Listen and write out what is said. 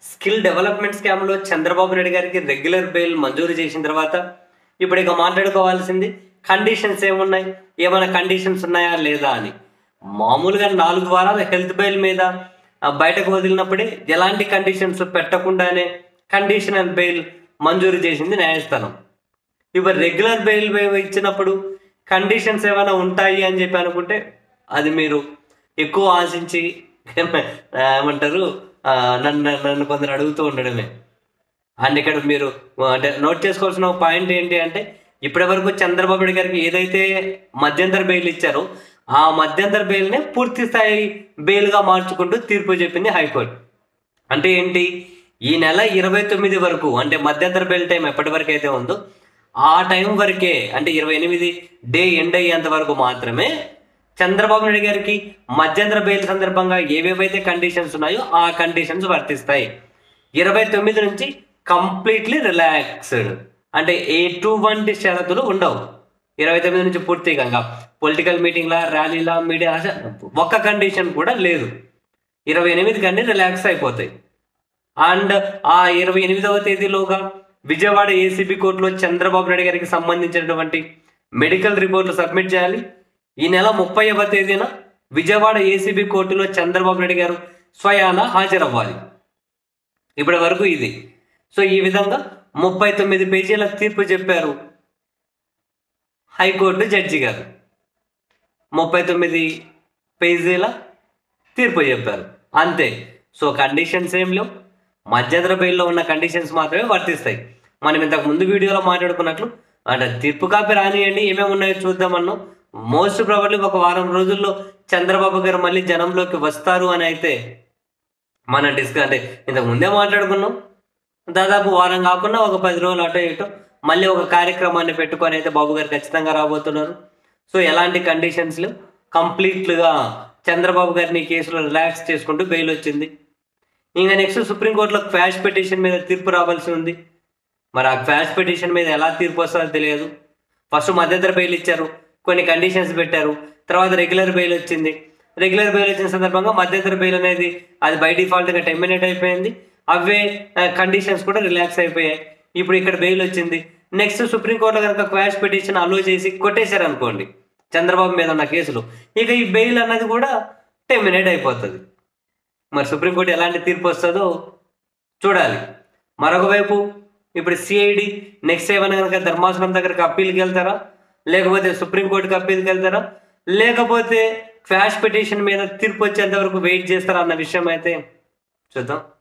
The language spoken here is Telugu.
స్కిల్ డెవలప్మెంట్ స్కామ్ లో చంద్రబాబు నాయుడు గారికి రెగ్యులర్ బెయిల్ మంజూరు చేసిన తర్వాత ఇప్పుడు ఇక మాట్లాడుకోవాల్సింది కండిషన్స్ ఏమున్నాయి ఏమైనా కండిషన్స్ ఉన్నాయా లేదా అని మామూలుగా నాలుగు వారాల హెల్త్ బెయిల్ మీద ఆ, బయటకు వదిలినప్పుడే ఎలాంటి కండిషన్స్ పెట్టకుండానే కండిషనల్ బెయిల్ మంజూరు చేసింది న్యాయస్థానం ఇప్పుడు రెగ్యులర్ బెయిల్ ఇచ్చినప్పుడు కండిషన్స్ ఏమైనా ఉంటాయి అని చెప్పి అనుకుంటే అది మీరు ఎక్కువ ఆశించి ఆ, ఏమంటారు ఆ, నన్ను నన్ను కొందరు అడుగుతూ ఉండడమే అండ్ ఇక్కడ మీరు అంటే నోట్ చేసుకోవాల్సిన ఒక పాయింట్ ఏంటి అంటే ఇప్పటి వరకు చంద్రబాబు నాయుడు గారికి ఏదైతే మధ్యంతర బెయిల్ ఇచ్చారో ఆ మధ్యంతర బెయిల్నే పూర్తి స్థాయి బెయిల్గా మార్చుకుంటూ తీర్పు చెప్పింది హైకోర్టు అంటే ఏంటి ఈ నెల ఇరవై తొమ్మిది వరకు అంటే మధ్యంతర బెయిల్ టైం ఎప్పటి వరకు అయితే ఉందో ఆ టైం వరకే అంటే ఇరవై ఎనిమిది డే ఎండ్ అయ్యేంత వరకు మాత్రమే చంద్రబాబు నాయుడు గారికి మధ్యంతర బెయిల్ సందర్భంగా ఏవేవైతే కండిషన్స్ ఉన్నాయో ఆ కండిషన్స్ వర్తిస్తాయి ఇరవై తొమ్మిది నుంచి కంప్లీట్లీ రిలాక్స్డ్ అంటే ఎటువంటి షరతులు ఉండవు ఇరవై తొమ్మిది నుంచి పూర్తిగా ఇంకా పొలిటికల్ మీటింగ్లా ర్యాలీలా మీడియా ఒక్క కండిషన్ కూడా లేదు ఇరవై ఎనిమిది కానీ రిలాక్స్ అయిపోతాయి అండ్ ఆ ఇరవై ఎనిమిదవ తేదీలోగా విజయవాడ ఏసీబీ కోర్టులో చంద్రబాబు నాయుడు గారికి సంబంధించినటువంటి మెడికల్ రిపోర్ట్లు సబ్మిట్ చేయాలి ఈ నెల ముప్పైవ తేదీన విజయవాడ ఏసీబీ కోర్టులో చంద్రబాబు నాయుడు గారు స్వయాన హాజరవ్వాలి ఇప్పటి వరకు ఇది సో ఈ విధంగా ముప్పై తొమ్మిది పేజీల తీర్పు చెప్పారు హైకోర్టు జడ్జి గారు ముప్పై తొమ్మిది పేజీల తీర్పు చెప్పారు అంతే సో కండిషన్స్ ఏం లేవు మధ్యంతర బెయిల్లో ఉన్న కండిషన్స్ మాత్రమే వర్తిస్తాయి మనం ఇంతకు ముందు వీడియోలో మాట్లాడుకున్నట్లు అంటే తీర్పు కాపీ రానియండి ఏమేమి ఉన్నాయో చూద్దామన్నాం మోస్ట్ ప్రాబబ్లీ ఒక వారం రోజుల్లో చంద్రబాబు గారు మళ్ళీ జనంలోకి వస్తారు అని అయితే మనం డిస్కస్ అంటే ఇంతకు ముందే మాట్లాడుకున్నాం దాదాపు వారం కాకుండా ఒక పది రోజులు అటో ఇటో మళ్ళీ ఒక కార్యక్రమాన్ని పెట్టుకొని అయితే బాబు గారు ఖచ్చితంగా రాబోతున్నారు సో ఎలాంటి కండిషన్స్ లేవు కంప్లీట్గా చంద్రబాబు గారిని ఈ కేసులో రిలాక్స్ చేసుకుంటూ బెయిల్ వచ్చింది ఇంకా నెక్స్ట్ సుప్రీంకోర్టులో క్వాష్ పిటిషన్ మీద తీర్పు రావాల్సి ఉంది మరి ఆ క్వాష్ పిటిషన్ మీద ఎలా తీర్పు వస్తుందో తెలియదు ఫస్ట్ మధ్యంతర బెయిల్ ఇచ్చారు కొన్ని కండిషన్స్ పెట్టారు తర్వాత రెగ్యులర్ బెయిల్ వచ్చింది రెగ్యులర్ బెయిల్ వచ్చిన సందర్భంగా మధ్యంతర బెయిల్ అనేది అది బై డిఫాల్ట్గా టెర్మినేట్ అయిపోయింది అవే కండిషన్స్ కూడా రిలాక్స్ అయిపోయాయి ఇప్పుడు ఇక్కడ బెయిల్ వచ్చింది నెక్స్ట్ సుప్రీంకోర్టులో కనుక క్వాష్ పిటిషన్ అలో చేసి కొట్టేశారు అనుకోండి చంద్రబాబు మీద ఉన్న కేసులు ఇక ఈ బెయిల్ అన్నది కూడా టెర్మినేట్ అయిపోతుంది మరి సుప్రీంకోర్టు ఎలాంటి తీర్పు వస్తుందో చూడాలి మరొక వైపు ఇప్పుడు సిఐడి నెక్స్ట్ ఏమైనా కనుక ధర్మాసనం దగ్గరకు అప్పీల్కి వెళ్తారా లేకపోతే సుప్రీంకోర్టుకి అప్పీల్కి వెళ్తారా లేకపోతే క్వాష్ పిటిషన్ మీద తీర్పు వచ్చేంత వరకు వెయిట్ చేస్తారా అన్న విషయం అయితే చూద్దాం